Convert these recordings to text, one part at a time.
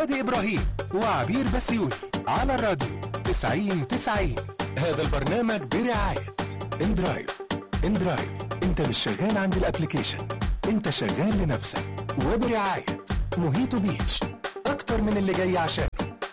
شادي إبراهيم وعبير بسيوني على الراديو 90 90 هذا البرنامج برعاية اندرايف اندرايف انت مش شغال عند الابليكيشن انت شغال لنفسك وبرعاية موهيتو بيتش اكتر من اللي جاي عشانه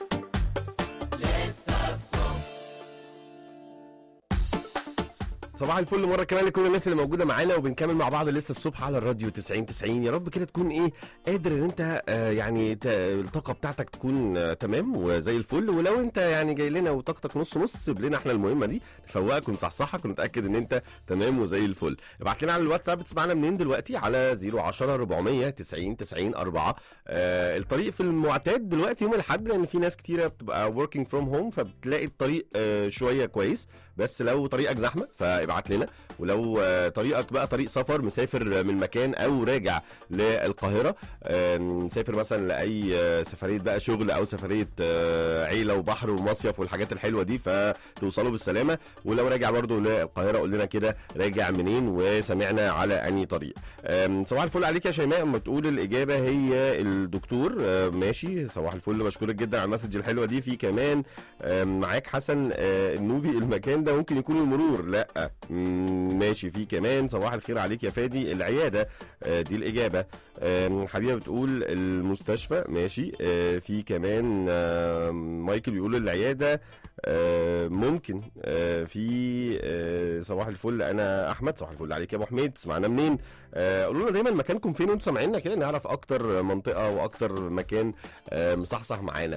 صباح الفل مره كمان لكل الناس اللي موجوده معانا وبنكمل مع بعض لسه الصبح على الراديو 90 90 يا رب كده تكون ايه قادر ان انت آه يعني ت- الطاقه بتاعتك تكون آه تمام وزي الفل ولو انت يعني جاي لنا وطاقتك نص نص سيب لنا احنا المهمه دي نفوقك ونصحصحك ونتاكد ان انت تمام وزي الفل ابعت لنا على الواتساب بتسمعنا منين دلوقتي على 010 400 90 90 4 آه الطريق في المعتاد دلوقتي يوم الاحد لان في ناس كتيره بتبقى working from home فبتلاقي الطريق آه شويه كويس بس لو طريقك زحمه فابعت لنا ولو آه، طريقك بقى طريق سفر مسافر من مكان او راجع للقاهره آه، مسافر مثلا لاي آه، سفريه بقى شغل او سفريه آه، عيله وبحر ومصيف والحاجات الحلوه دي فتوصلوا بالسلامه ولو راجع برضو للقاهره قول لنا كده راجع منين وسمعنا على انهي طريق آم، صباح الفل عليك يا شيماء اما تقول الاجابه هي الدكتور آه، ماشي صباح الفل بشكرك جدا على المسج الحلوه دي في كمان آم، معاك حسن آه، النوبي المكان ده ممكن يكون المرور لا مم، ماشي في كمان صباح الخير عليك يا فادي العياده آه، دي الاجابه آم، حبيبه بتقول المستشفى ماشي آه، في كمان آم، مايكل بيقول العياده آه، ممكن آه، في آه، صباح الفل انا احمد صباح الفل عليك يا ابو حميد تسمعنا منين آه، قولوا لنا دايما مكانكم فين وانتم سامعيننا كده نعرف اكتر منطقه واكتر مكان آه، مصحصح معانا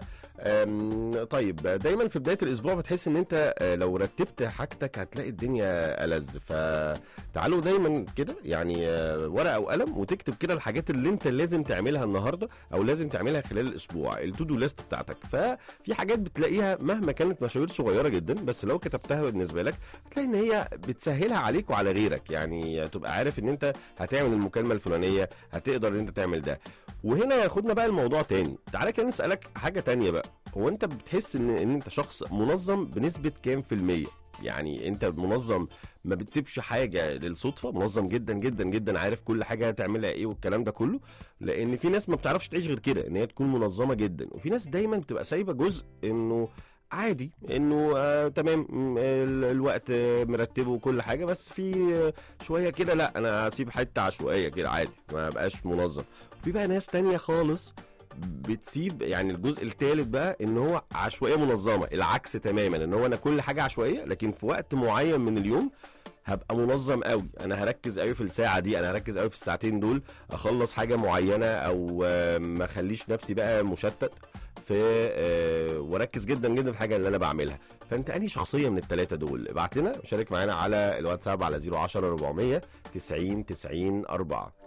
آم، طيب دايما في بدايه الاسبوع بتحس ان انت آه، لو رتبت حاجتك هتلاقي الدنيا ألذ فتعالوا دايما كده يعني آه، ورقه وقلم وتكتب كده الحاجات اللي انت لازم تعملها النهارده او لازم تعملها خلال الاسبوع التو دو ليست بتاعتك ففي حاجات بتلاقيها مهما كانت مشاوير صغيره جدا بس لو كتبتها بالنسبه لك هتلاقي ان هي بتسهلها عليك وعلى غيرك يعني تبقى عارف ان انت هتعمل المكالمه الفلانيه هتقدر ان انت تعمل ده وهنا ياخدنا بقى الموضوع تاني تعالى كده نسالك حاجه تانية بقى هو انت بتحس ان ان انت شخص منظم بنسبه كام في الميه يعني انت منظم ما بتسيبش حاجه للصدفه منظم جدا جدا جدا عارف كل حاجه هتعملها ايه والكلام ده كله لان في ناس ما بتعرفش تعيش غير كده ان هي تكون منظمه جدا وفي ناس دايما بتبقى سايبه جزء انه عادي انه آه تمام م- ال- الوقت آه، مرتبه وكل حاجه بس في آه، شويه كده لا انا هسيب حته عشوائيه كده عادي ما بقاش منظم في بقى ناس تانية خالص بتسيب يعني الجزء الثالث بقى ان هو عشوائيه منظمه العكس تماما ان هو انا كل حاجه عشوائيه لكن في وقت معين من اليوم هبقى منظم قوي انا هركز قوي في الساعه دي انا هركز قوي في الساعتين دول اخلص حاجه معينه او آه، ما اخليش نفسي بقى مشتت في آه، واركز جدا جدا في الحاجه اللي انا بعملها فانت انهي شخصيه من الثلاثه دول ابعت لنا وشارك معانا على الواتساب على 010 400 90 90 4